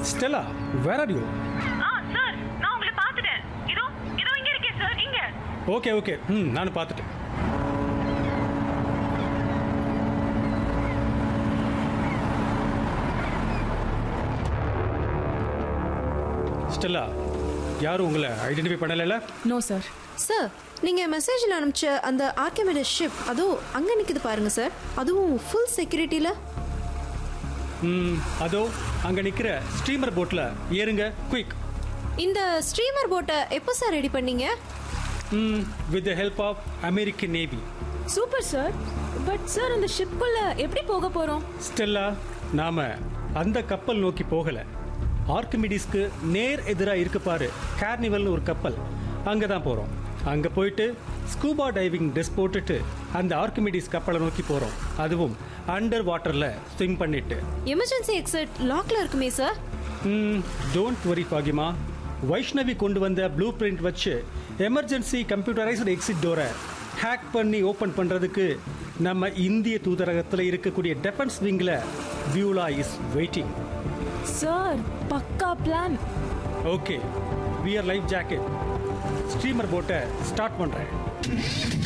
Stella where are you ah sir நான் உங்களை பார்த்துட்டேன் இதோ இதோ இங்க இருக்கேன் சார் இங்க ஓகே ஓகே ம் நானும் பார்த்துட்டேன் ஸ்டெல்லா யாரும் உங்களை ஐடென்டிஃபை பண்ணலைல நோ சார் சார் நீங்கள் மெசேஜில் அனுப்பிச்ச அந்த ஆர்கமிடஸ் ஷிப் அதுவும் அங்கே நிற்குது பாருங்க சார் அதுவும் ஃபுல் செக்யூரிட்டியில் ம் அதோ அங்கே நிற்கிற ஸ்டீமர் போட்டில் ஏறுங்க குயிக் இந்த ஸ்ட்ரீமர் போட்டை எப்போ சார் ரெடி பண்ணீங்க hmm with the help of American navy super sir but sir அந்த ஷிப்புக்குள்ள எப்படி போக போறோம் ஸ்டெல்லா நாம அந்த கப்பல் நோக்கி போகல ஆர்கிமிடிஸ்க்கு நேர் எதிராக இருக்கு பாரு கார்னிவல்னு ஒரு கப்பல் அங்கே தான் போகிறோம் அங்கே போயிட்டு ஸ்கூபா டைவிங் ட்ரெஸ் போட்டுட்டு அந்த ஆர்கிமிடிஸ் கப்பலை நோக்கி போகிறோம் அதுவும் அண்டர் வாட்டரில் ஸ்விம் பண்ணிட்டு எமர்ஜென்சி எக்ஸிட் லாக்ல இருக்குமே sir don't worry Fahima Vaishnavi கொண்டு வந்த ப்ளூ பிரிண்ட் வச்சு எமர்ஜென்சி கம்ப்யூட்டரைஸ்டு எக்ஸிட் டோரை ஹேக் பண்ணி ஓப்பன் பண்ணுறதுக்கு நம்ம இந்திய தூதரகத்தில் இருக்கக்கூடிய டெஃபென்ஸ் விங்கில் வியூலா இஸ் வெயிட்டிங் சார் பக்கா plan okay wear life jacket streamer போட்டை ஸ்டார்ட் பண்ணுறேன்